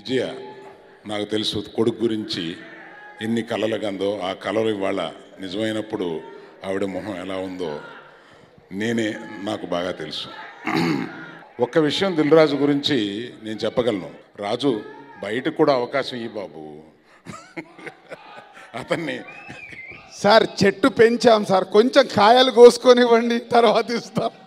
విజయ నాకు తెలుసు కొడుకు గురించి ఎన్ని కళలు కందో ఆ కళలు ఇవాళ నిజమైనప్పుడు ఆవిడ మొహం ఎలా ఉందో నేనే నాకు బాగా తెలుసు ఒక్క విషయం దిల్రాజు గురించి నేను చెప్పగలను రాజు బయటకు కూడా అవకాశం ఈ బాబు అతన్ని సార్ చెట్టు పెంచాం సార్ కొంచెం కాయలు కోసుకొని ఇవ్వండి తర్వాత ఇస్తాం